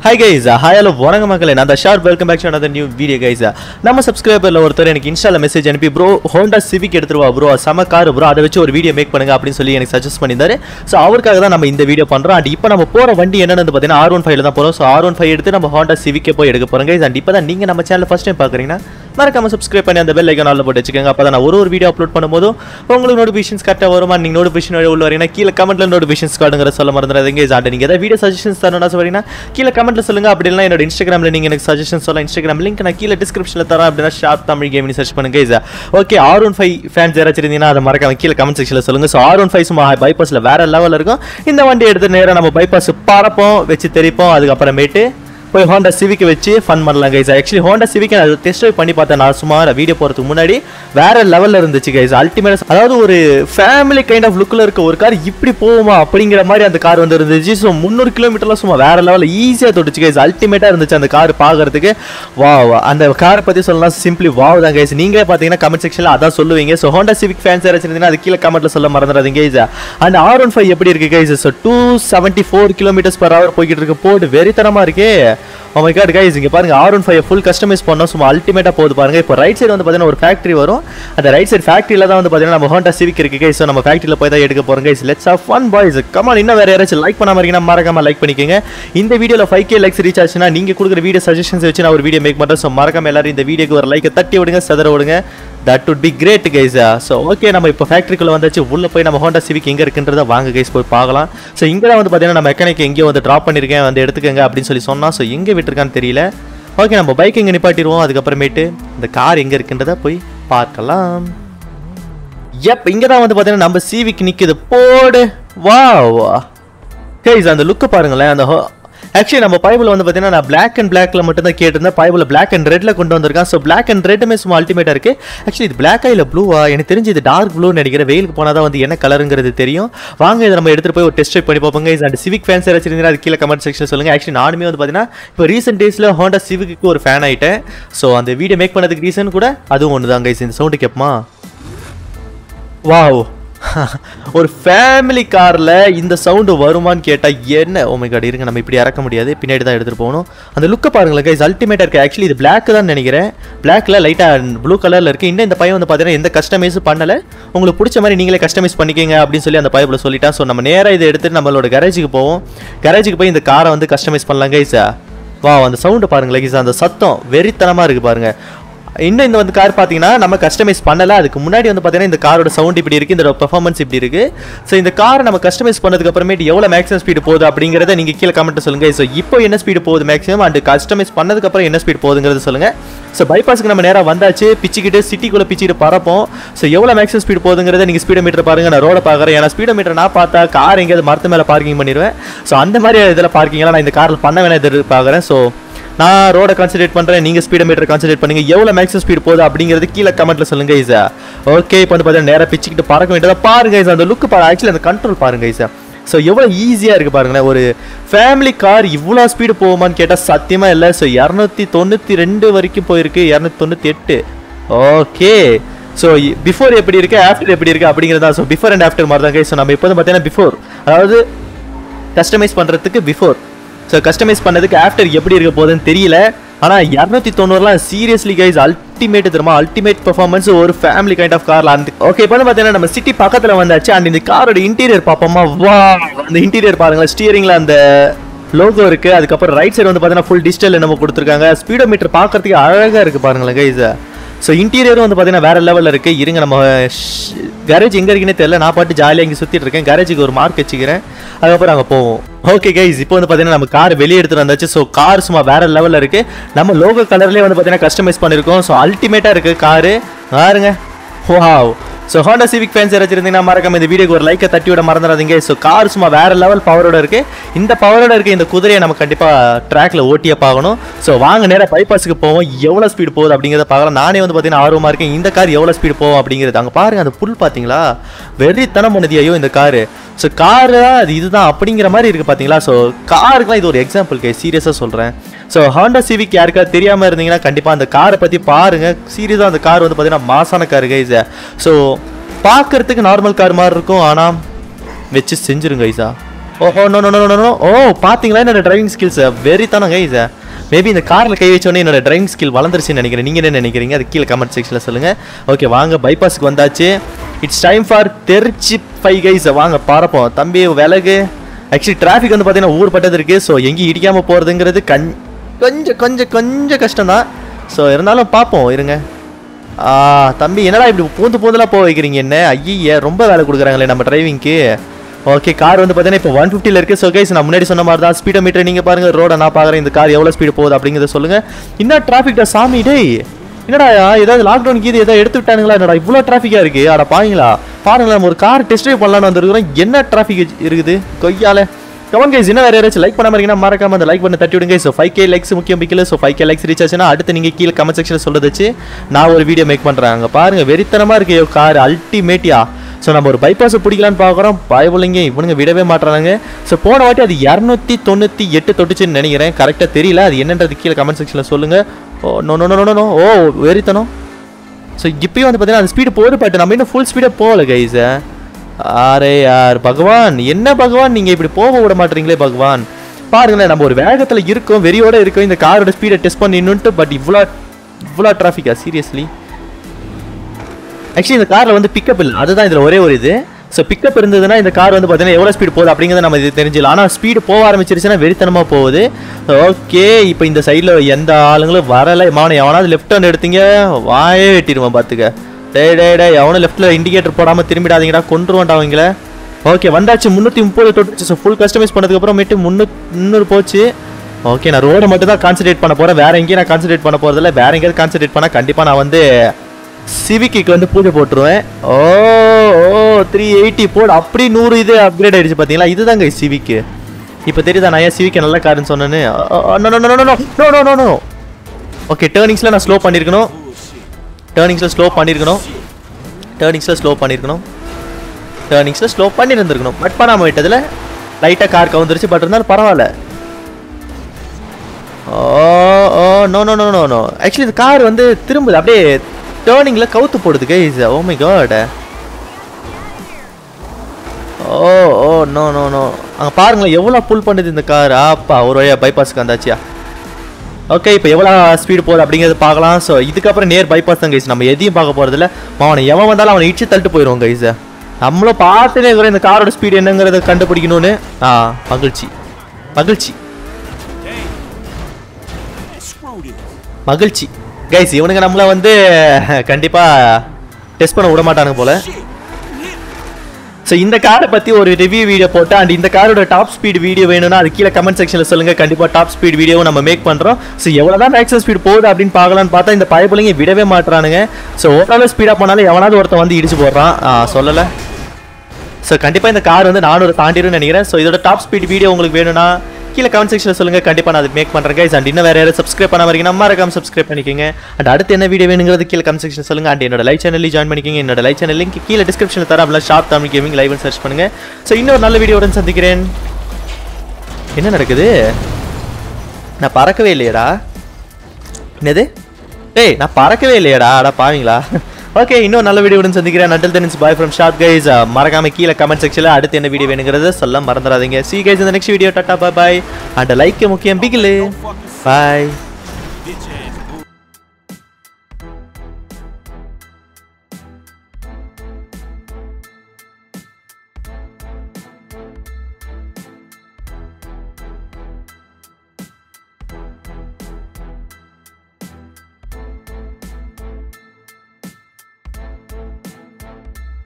hi guys hi hello வணங்க மக்களே நான் short welcome back to another new video guys நம்ம சப்ஸ்கிரைபர்ல ஒருத்தர் எனக்கு இன்ஸ்டால மெசேஜ் அனுப்பி ப்ரோ ஹோண்டா சிவிக் எடுத்துருவா ப்ரோ செம கார் ப்ரோ அதை வச்சு ஒரு வீடியோ மேக் பண்ணுங்க அப்படின்னு சொல்லி எனக்கு சஜஸ்ட் பண்ணியிருந்தாரு ஸோ அவருக்காக தான் நம்ம இந்த வீடியோ பண்றோம் அண்ட் இப்போ நம்ம போற வண்டி என்னன்னு வந்து பார்த்தீங்கன்னா ஆர் ஒன் ஃபைவ்ல தான் போறோம் ஸோ ஆர் ஒன் ஃபைவ் எடுத்து நம்ம ஹோண்டா சிவிக்கே போய் எடுக்க போறோம் கைஸ் அண்ட் இப்போ தான் நீங்க நம்ம சேனல் ஃபர்ஸ்ட் டைம் பார்க்குறீங்கன்னா மறக்காம சப்ஸ்கிரைப் பண்ணி அந்த பெல் ஐக்கன் ஆல்ல போட்டு வச்சுக்கோங்க அப்போ நான் ஒரு ஒரு வீடியோ அப்லோட் பண்ணும்போதும் உங்களுக்கு நோட்டிஃபிகேஷன்ஸ் கரெக்டாக வருமா நீங்கள் நோட்டிஃபிகேஷன் உள்ள வரீங்கன்னா கீழே கமெண்ட்ல நோட்டிஃபிகேஷன்ஸ் கார்டுங்கிற சொல்ல மறந்துடாதீங்க ஆண்டு நீங்கள் ஏதாவது வீடியோ சஜஷன்ஸ் தரணும்னா சொல்றீங்கன்னா கீழே கமெண்ட்ல சொல்லுங்க அப்படி இல்லைனா என்னோட இன்ஸ்டாகிராமில் நீங்கள் எனக்கு சஜஷன் சொல்லலாம் இன்ஸ்டாகிராம் லிங்க் நான் கீழே டிஸ்கிரிப்ஷனில் தரேன் அப்படின்னா ஷார்ப் தமிழ் கேம்னு சர்ச் பண்ணுங்க is okay R one five fans யாராச்சும் இருந்தீங்கன்னா அதை மறக்காம கீழே கமெண்ட் செக்ஷனில் சொல்லுங்க ஸோ ஆர் ஒன் ஃபைவ் சும்மா பைபாஸில் வேற லெவலில் இருக்கும் இந்த வண்டி எடுத்து நேராக நம்ம பைபாஸ் பறப்போம் வச்சு தெரிப்போம் அதுக்கப்புறமேட்டு போய் ஹோண்டா சிவிக் வச்சு ஃபன் பண்ணலாம் கைஸ் ஆக்சுவலி ஹோண்டா சிவிக் நான் டெஸ்ட் ட்ரைவ் பண்ணி பார்த்தேன் நான் சும்மா வீடியோ போகிறதுக்கு முன்னாடி வேற லெவலில் இருந்துச்சு கைஸ் அல்டிமேட் அதாவது ஒரு ஃபேமிலி கைண்ட் ஆஃப் லுக்கில் இருக்க ஒரு கார் இப்படி போகுமா அப்படிங்கிற மாதிரி அந்த கார் வந்து இருந்துச்சு ஸோ முந்நூறு கிலோமீட்டர்லாம் சும்மா வேற லெவலில் ஈஸியாக தொட்டுச்சு கைஸ் அல்டிமேட்டாக இருந்துச்சு அந்த கார் பார்க்கறதுக்கு வா அந்த காரை பற்றி சொல்லலாம் சிம்பிளி வாவ் தான் கைஸ் நீங்களே பார்த்தீங்கன்னா கமெண்ட் செக்ஷனில் அதான் சொல்லுவீங்க ஸோ ஹோண்டா சிவிக் ஃபேன்ஸ் யாராச்சும் இருந்தீங்கன்னா அது கீழே கமெண்ட்டில் சொல்ல மறந்துடாதீங்க கைஸ் அந்த ஆர் ஒன் ஃபைவ் எப்படி இருக்கு guys so two seventy four kilometers per hour போய்கிட்டு இருக்கு போட்டு வெறித்தனமாக இருக்கே ஓ மை காட் கைஸ் இங்க பாருங்க R one five full customise பண்ணோம் சும்மா அல்டிமேட்டா போகுது பாருங்க இப்போ ரைட் சைடு வந்து பார்த்தீங்கன்னா ஒரு ஃபேக்ட்ரி வரும் அந்த ரைட் சைடு ஃபேக்ட்ரியில தான் வந்து பார்த்தீங்கன்னா நம்ம ஹோண்டா சிவிக் இருக்கு கைஸ் ஸோ நம்ம ஃபேக்ட்ரியில் போய் தான் எடுக்க போறோம் guys let's off fun boys கமால் இன்னும் வேற யாராச்சும் லைக் பண்ணாம இருக்கீங்கன்னா மறக்காம லைக் பண்ணிக்கோங்க இந்த வீடியோல ஃபைவ் கே லைக்ஸ் ரீச் ஆச்சுன்னா நீங்க கொடுக்குற வீடியோ சஜஷன்ஸ் வச்சு நான் ஒரு வீடியோ மேக் பண்றேன் ஸோ மறக்காம எல்லாரும் இந்த வீடியோக்கு ஒரு லைக்கை தட்டி விடுங்க சதற விடுங்க that would be great guys so okay நம்ம இப்போ ஃபேக்ட்ரிக்குள்ள வந்தாச்சு உள்ள போய் நம்ம ஹோண்டா சிவிக் எங்க இருக்குன்றத வாங்க கைஸ் போய் பார்க்கலாம் ஸோ இங்கே தான் வந்து பார்த்தீங்கன்னா நான் மெக்கானிக் எங்கேயோ வந்து ட்ராப் பண்ணியிருக்கேன் வந்து எடுத்துக்கங்க அப்படின்னு சொல்லி சொன்னா ஸோ எங்கே விட்டுருக்கான்னு தெரியல ஓகே நம்ம பைக் எங்கே நிப்பாட்டிடுவோம் அதுக்கப்புறமேட்டு இந்த கார் எங்கே இருக்குன்றத போய் பார்க்கலாம் எப் இங்கே தான் வந்து பார்த்தீங்கன்னா நம்ம சிவிக் நிற்குது போடு வா கைஸ் அந்த லுக்கு பாருங்களேன் அந்த ஆக்சுவலி நம்ம பைபிள் வந்து பார்த்தீங்கன்னா நான் பிளாக் அண்ட் பிளாக்ல மட்டும் தான் கேட்டிருந்தேன் பைபிள் பிளாக் அண்ட் ரெட்ல கொண்டு வந்திருக்கான் ஸோ பிளாக் அண்ட் ரெட்டுமே சும்மா அல்டிமேட்டா இருக்கு ஆக்சுவலி இது பிளாக்கா இல்லை ப்ளூவா எனக்கு தெரிஞ்சு இது டார்க் ப்ளூ நினைக்கிறேன் வெயிலுக்கு போனால் தான் வந்து என்ன கலருங்கிறது தெரியும் வாங்க இதை நம்ம எடுத்துட்டு போய் ஒரு டெஸ்ட் பண்ணி பார்ப்போங்க அண்ட் சிவிக் ஃபேன்ஸ் யாராச்சும் அது கீழே கமெண்ட் செக்ஷன் சொல்லுங்க ஆக்சுவலி நானுமே வந்து பார்த்தீங்கன்னா இப்போ ரீசெண்ட் டேஸில் ஹோண்டா சிவிக்கு ஒரு ஃபேன் ஆயிட்டேன் ஸோ அந்த வீடியோ மேக் பண்ணதுக்கு ரீசன் கூட அதுவும் ஒன்று தான் கைஸ் இந்த சவுண்டு கேட்போமா வாவ் ஒரு ஃபேமிலி காரில் இந்த சவுண்டு வருமான்னு கேட்டால் என்ன ஓமை கார்டு இருங்க நம்ம இப்படி இறக்க முடியாது பின்னாடி தான் எடுத்துகிட்டு போகணும் அந்த லுக்கை பாருங்களேன் கைஸ் அல்டிமேட்டாக இருக்குது ஆக்சுவலி இது பிளாக் தான் நினைக்கிறேன் பிளாக்ல லைட்டாக ப்ளூ கலரில் இருக்குது இன்னும் இந்த பையன் வந்து பார்த்தீங்கன்னா எந்த கஸ்டமைஸும் பண்ணலை உங்களுக்கு பிடிச்ச மாதிரி நீங்களே கஸ்டமைஸ் பண்ணிக்கங்க அப்படின்னு சொல்லி அந்த பைப்பில் சொல்லிட்டான் ஸோ நம்ம நேராக இதை எடுத்துட்டு நம்மளோட கரேஜுக்கு போவோம் கரேஜுக்கு போய் இந்த காரை வந்து கஸ்டமைஸ் பண்ணலாம் கைஸா வா அந்த சவுண்டு பாருங்களேன் கைஸ் அந்த சத்தம் வெறித்தனமாக இருக்குது பாருங்க இன்னும் இந்த வந்து கார் பார்த்தீங்கன்னா நம்ம கஸ்டமைஸ் பண்ணல அதுக்கு முன்னாடி வந்து பார்த்தீங்கன்னா இந்த காரோட சவுண்ட் இப்படி இருக்கு இந்த பெர்ஃபார்மன்ஸ் இப்படி இருக்கு ஸோ இந்த காரை நம்ம கஸ்டமைஸ் பண்ணதுக்கு அப்புறமேட்டு எவ்வளோ மேக்ஸிமம் ஸ்பீடு போகுது அப்படிங்கிறத நீங்கள் கீழே கமெண்ட் சொல்லுங்க ஸோ இப்போ என்ன ஸ்பீடு போகுது மேக்ஸிமம் அண்ட் கஸ்டமைஸ் பண்ணதுக்கு அப்புறம் என்ன ஸ்பீடு போகுதுங்கிறத சொல்லுங்க ஸோ பைபாஸ்க்கு நம்ம நேராக வந்தாச்சு பிச்சுக்கிட்டு சிட்டிக்குள்ளே பிச்சுக்கிட்டு பறப்போம் ஸோ எவ்வளோ மேக்ஸிமம் ஸ்பீடு போகுதுங்கிறத நீங்கள் ஸ்பீடோ மீட்டர் பாருங்க நான் ரோட பார்க்குறேன் ஏன்னா ஸ்பீடோ மீட்டர் நான் பார்த்தா கார் எங்கேயாவது மரத்து மேலே பார்க்கிங் பண்ணிடுவேன் ஸோ அந்த மாதிரி இதில் பார்க்கிங்லாம் நான் இந்த காரில் பண்ண வேணாம் எதிர்பார்க்குறேன் ஸோ நான் ரோட கான்சன்ட்ரேட் பண்றேன் நீங்க ஸ்பீட் மீட்டர் கான்சன்ட்ரேட் பண்ணுங்க எவ்வளவு மேக்ஸிமம் ஸ்பீட் போகுது அப்படிங்கிறது கீழே கமெண்ட்ல சொல்லுங்க ஐசா ஓகே இப்போ வந்து பார்த்தீங்கன்னா நேரா பிச்சுக்கிட்டு பறக்க வேண்டியதா பாருங்க ஐசா அந்த லுக் பாரு ஆக்சுவலி அந்த கண்ட்ரோல் பாருங்க ஐசா ஸோ எவ்வளோ ஈஸியாக இருக்குது பாருங்களேன் ஒரு ஃபேமிலி கார் இவ்வளோ ஸ்பீடு போகுமான்னு கேட்டால் சத்தியமாக இல்லை ஸோ இரநூத்தி தொண்ணூற்றி ரெண்டு வரைக்கும் போயிருக்கு இரநூத்தி தொண்ணூற்றி எட்டு ஓகே ஸோ பிஃபோர் எப்படி இருக்கு ஆஃப்டர் எப்படி இருக்கு அப்படிங்கிறதா ஸோ பிஃபோர் அண்ட் ஆஃப்டர் மாதிரி தான் ஸோ நம்ம இப்போ வந்து பார்த்தீங்கன்னா பிஃபோர் அதாவது கஸ்டமைஸ் பண்ணுறதுக்கு பிஃபோர் ஸோ கஸ்டமைஸ் பண்ணதுக்கு ஆஃப்டர் எப்படி இருக்க போகுதுன்னு தெரியல ஆனால் இரநூத்தி தொண்ணூறுலாம் சீரியஸ்லி கைஸ் அல்டிமேட் தெரியுமா அல்டிமேட் பெர்ஃபார்மன்ஸ் ஒரு ஃபேமிலி கைண்ட் ஆஃப் கார்ல அந்த ஓகே இப்போ வந்து பார்த்தீங்கன்னா நம்ம சிட்டி பக்கத்தில் வந்தாச்சு அண்ட் இந்த காரோட இன்டீரியர் பார்ப்போமா வா அந்த இன்டீரியர் பாருங்களேன் ஸ்டியரிங்ல அந்த லோகோ இருக்கு அதுக்கப்புறம் ரைட் சைடு வந்து பார்த்தீங்கன்னா ஃபுல் டிஜிட்டல் நம்ம கொடுத்துருக்காங்க ஸ்பீடோ மீட்டர் பார்க்கறதுக்கு அழகாக இருக்கு பாருங்களேன் கைஸ் ஸோ இன்டீரியரும் வந்து பார்த்தீங்கன்னா வேற லெவலில் இருக்குது இருங்க நம்ம கரேஜ் எங்கே இருக்குன்னே தெரியல நான் பாட்டு ஜாலியாக இங்கே சுற்றிட்டு இருக்கேன் கரேஜுக்கு ஒரு மார்க் வச்சுக்கிறேன் அதுக்கப்புறம் அங்கே போவோம் ஓகே கைஸ் இப்போ வந்து பார்த்தீங்கன்னா நம்ம கார் வெளியே எடுத்துட்டு வந்தாச்சு ஸோ கார் சும்மா வேற லெவலில் இருக்குது நம்ம லோகோ கலர்லேயே வந்து பார்த்தீங்கன்னா கஸ்டமைஸ் பண்ணியிருக்கோம் ஸோ அல்டிமேட்டாக இருக்குது காரு பாருங்க wow so Honda Civic fans யாராச்சும் இருந்தீங்கன்னா மறக்காம இந்த வீடியோக்கு ஒரு லைக்கை தட்டி விட மறந்துடாதீங்க ஸோ கார் சும்மா வேற லெவல் பவரோட இருக்கு இந்த பவரோட இருக்க இந்த குதிரையை நம்ம கண்டிப்பாக ட்ராக்ல ஓட்டியே பார்க்கணும் ஸோ வாங்க நேராக பைபாஸுக்கு போவோம் எவ்வளோ ஸ்பீடு போகுது அப்படிங்கிறத பார்க்கலாம் நானே வந்து பார்த்தீங்கன்னா ஆர்வமாக இருக்கேன் இந்த கார் எவ்வளோ ஸ்பீடு போகும் அப்படிங்கிறது அங்கே பாருங்க அந்த புல் பார்த்தீங்களா வெறித்தனம் பண்ணுது ஐயோ இந்த காரு ஸோ காரு அது இதுதான் அப்படிங்கிற மாதிரி இருக்கு பார்த்தீங்களா ஸோ காருக்குலாம் இது ஒரு எக்ஸாம்பிள் கே சீரியஸாக சொல்கிறேன் ஸோ ஹாண்டா சிவிக் யாருக்காவது தெரியாமல் இருந்தீங்கன்னா கண்டிப்பாக அந்த காரை பற்றி பாருங்க சீரியஸாக அந்த கார் வந்து பார்த்தீங்கன்னா மாசான கார் கைஸா ஸோ பார்க்கறதுக்கு நார்மல் கார் மாதிரி இருக்கும் ஆனால் வச்சு செஞ்சிருங்க ஐசா oh oh no no no no no oh பாத்தீங்களா என்னோட டிரைவிங் ஸ்கில்ஸ் வெறித்தனம் கைஸ் மேபி இந்த கார்ல கை வச்சோடனே என்னோட டிரைவிங் ஸ்கில் வளர்ந்துருச்சுன்னு நினைக்கிறேன் நீங்க என்ன நினைக்கிறீங்க அது கீழே கமெண்ட் செக்ஷன்ல சொல்லுங்க ஓகே வாங்க பைபாஸ்க்கு வந்தாச்சு இட்ஸ் டைம் ஃபார் தெரிச்சி ஃபைவ் கைஸ் வாங்க பாரப்போம் தம்பி விலகு ஆக்சுவலி டிராஃபிக் வந்து பார்த்தீங்கன்னா ஊர் பட்டது இருக்கு ஸோ எங்கேயும் இடிக்காம போறதுங்கிறது கண் கொஞ்சம் கொஞ்சம் கொஞ்சம் கஷ்டம் தான் ஸோ இருந்தாலும் பார்ப்போம் இருங்க ஆ தம்பி என்னடா இப்படி பூந்து பூந்தெல்லாம் போக வைக்கிறீங்க என்ன ஐய ரொம்ப வேலை கொடுக்குறாங்களே நம்ம டிரைவிங்க்கு ஓகே கார் வந்து பார்த்தீங்கன்னா இப்போ ஒன் ஃபிஃப்டியில் இருக்குது ஸோ கைஸ் நான் முன்னாடி சொன்ன மாதிரி தான் ஸ்பீடோ மீட்டர் நீங்கள் பாருங்கள் ரோட நான் பார்க்குறேன் இந்த கார் எவ்வளோ ஸ்பீடு போகுது அப்படிங்கிறத சொல்லுங்கள் என்ன டிராஃபிக்டா சாமி டேய் என்னடா ஏதாவது லாக்டவுன் கீது ஏதாவது எடுத்து விட்டானுங்களா என்னடா இவ்வளோ டிராஃபிக்காக இருக்குது அட பாருங்களா பாருங்களா நம்ம ஒரு கார் டெஸ்ட் ட்ரைவ் பண்ணலான்னு வந்துருக்கிறோம் என்ன டிராஃபிக் இருக்குது கொய்யால கமன் கைஸ் என்ன வேற யாராச்சும் லைக் பண்ணாம இருக்கீங்கன்னா மறக்காம அந்த லைக் பண்ண தட்டி விடுங்க ஸோ ஃபைவ் கே லைக்ஸ் முக்கியம் பிக்கல so five K likes reach ஆச்சுன்னா அடுத்து நீங்க கீழே கமெண்ட் செக்ஷனில் சொல்றது வச்சு நான் ஒரு வீடியோ மேக் பண்றேன் அங்க பாருங்க வெறித்தனமா இருக்கு கார் அல்டிமேட்டியா ஸோ நம்ம ஒரு பைபாஸ் பிடிக்கலான்னு பார்க்குறோம் பயபுள்ளைங்க இவனுங்க விடவே மாட்டுறாங்க ஸோ போன வாட்டி அது இரநூத்தி தொண்ணூற்றி எட்டு தொட்டுச்சுன்னு நினைக்கிறேன் கரெக்டாக தெரியல அது என்னன்றது கீழே கமெண்ட் செக்ஷனில் சொல்லுங்க oh no no no no oh வெறித்தனம் ஸோ இப்பயும் வந்து பார்த்தீங்கன்னா அந்த ஸ்பீடு போடு பட் நம்ம இன்னும் ஃபுல் ஸ்பீடாக போகல கைஸ் அரே யார் பகவான் என்ன பகவான் நீங்கள் இப்படி போக விட மாட்டீங்களே பகவான் பாருங்களேன் நம்ம ஒரு வேகத்தில் இருக்கோம் வெறியோட இருக்கோம் இந்த காரோட ஸ்பீடை டெஸ்ட் பண்ணின்னுட்டு பட் இவ்வளோ இவ்வளோ டிராஃபிக்கா சீரியஸ்லி ஆக்சுவலி இந்த காரில் வந்து பிக்கப் இல்லை அதுதான் இதில் ஒரே ஒரு இது ஸோ பிக்கப் இருந்ததுன்னா இந்த கார் வந்து பார்த்தீங்கன்னா எவ்வளோ ஸ்பீடு போகுது அப்படிங்கிறத நம்ம இது தெரிஞ்சிடலாம் ஆனால் ஸ்பீடு போக ஆரம்பிச்சிருச்சுன்னா வெறித்தனமாக போகுது ஓகே இப்போ இந்த சைடில் எந்த ஆளுங்களும் வரலை மாவன எவனாவது லெஃப்ட் ஹேண்ட் எடுத்தீங்க வாயே வெட்டிடுவான் பார்த்துக்க டேய் டேய் டேய் எவனும் லெஃப்ட்டில் இண்டிகேட்டர் போடாமல் திரும்பிடாதீங்கடா கொண்டுருவான்டா அவங்கள ஓகே வந்தாச்சு முந்நூற்றி முப்பது தொட்டுச்சு ஸோ ஃபுல் கஸ்டமைஸ் பண்ணதுக்கப்புறமேட்டு முந்நூறு முந்நூறு போச்சு ஓகே நான் ரோடை மட்டும் தான் கான்சன்ட்ரேட் பண்ண போகிறேன் வேற எங்கேயும் நான் கான்சன்ட்ரேட் பண்ண போகிறதில்ல வேற எங்கேயாவது கான்சன்ட்ரேட் பண்ணால் கண்டிப்பாக நான் வந்து சிவிக்கு வந்து பூஜை போட்டுருவேன் ஓ ஓ த்ரீ எயிட்டி போடு அப்படி நூறு இது அப்கிரேட் ஆயிடுச்சு பார்த்தீங்களா இதுதாங்க சிவிக்கு இப்போ தெரியுதா நான் ஏன் சிவிக்கு நல்ல காருன்னு சொன்னேன்னு no no no no okay டேர்னிங்ஸில் நான் ஸ்லோ பண்ணியிருக்கணும் டேர்னிங்ஸில் ஸ்லோ பண்ணியிருக்கணும் டேர்னிங்ஸில் ஸ்லோ பண்ணியிருக்கணும் டேர்னிங்ஸில் ஸ்லோ பண்ணியிருந்துருக்கணும் பட் பண்ணாமல் விட்டதில் லைட்டாக கார் கவுந்துருச்சு பட் இருந்தாலும் பரவாயில்ல oh oh no no no no no actually இந்த கார் வந்து திரும்புது அப்படியே டேர்னிங்கில் கவுத்து போடுது guys oh my god oh oh no no no அங்கே பாருங்களேன் எவ்வளோ புல் பண்ணுது இந்த கார் ஆப்பா ஒரு வழியாக பைபாஸ்க்கு வந்தாச்சியா ஓகே இப்போ எவ்வளோ ஸ்பீடு போகுது அப்படிங்கிறது பார்க்கலாம் ஸோ இதுக்கப்புறம் நேர் பைபாஸ் தான் கைஸ் நம்ம எதையும் பார்க்க போகிறதில்ல அவனை எவன் வந்தாலும் அவனை இடிச்சு தள்ளிட்டு போயிடுவோம் கைஸ் நம்மளும் பார்த்துனே இருக்கிறோம் இந்த காரோட ஸ்பீடு என்னங்கிறத கண்டுபிடிக்கணும்னு ஆ மகிழ்ச்சி மகிழ்ச்சி மகிழ்ச்சி கைஸ் இவனுங்க நம்மள வந்து கண்டிப்பா டெஸ்ட் பண்ண விட மாட்டானுங்க போல ஸோ இந்த காரை பற்றி ஒரு ரிவ்யூ வீடியோ போட்டு அண்ட் இந்த காரோட டாப் ஸ்பீட் வீடியோ வேணும்னா அது கீழே கமெண்ட் செக்ஷனில் சொல்லுங்கள் கண்டிப்பாக டாப் ஸ்பீட் வீடியோவும் நம்ம மேக் பண்ணுறோம் ஸோ எவ்வளோ தான் மேக்ஸிமம் ஸ்பீட் போகுது அப்படின்னு பார்க்கலான்னு பார்த்தா இந்த பயப்பிள்ளைங்க விடவே மாட்டுறானுங்க ஸோ ஓவரால் ஸ்பீடாக போனாலும் எவனாவது ஒருத்தன் வந்து இடிச்சு போடுறான் ஆ, சொல்லலை ஸோ கண்டிப்பாக இந்த கார் வந்து நானூறு தாண்டிடும்னு நினைக்கிறேன் ஸோ இதோட டாப் ஸ்பீட் வீடியோ உங்களுக்கு வேணும்னா கீழே கமெண்ட் செக்ஷனில் சொல்லுங்கள் கண்டிப்பாக நான் அது மேக் பண்ணுறேன் கைஸ் அண்ட் இன்னும் வேறு யாரும் சப்ஸ்கிரைப் பண்ண வரீங்கன்னா மறக்காம சப்ஸ்கிரைப் பண்ணிக்கோங்க அண்ட் அடுத்து என்ன வீடியோ வேணுங்கிறது கீழே கமெண்ட் செக்ஷன் சொல்லுங்கள் அண்ட் என்னோட லைவ் சேனலில் ஜாயின் பண்ணிக்கோங்க என்னோட லைவ் சேனல் லிங்க் கீழே டிஸ்கிரிப்ஷனில் தர அப்படிலாம் shop Tamil gaming live search பண்ணுங்க ஸோ இன்னொரு நல்ல வீடியோவுடன் சந்திக்கிறேன் என்ன நடக்குது நான் பறக்கவே இல்லையடா என்னது ஏய் நான் பறக்கவே இல்லையடா அடா பாவீங்களா ஓகே இன்னும் நல்ல வீடியோவுடன் சந்திக்கிறேன் until then bye from short guys மறக்காம கீழே கமெண்ட் செக்ஷனில் அடுத்து என்ன வீடியோ வேணுங்கிறத சொல்ல மறந்துடாதீங்க சி கைஸ் இந்த next video tata bye bye and like முக்கியம் பிகிலு பாய்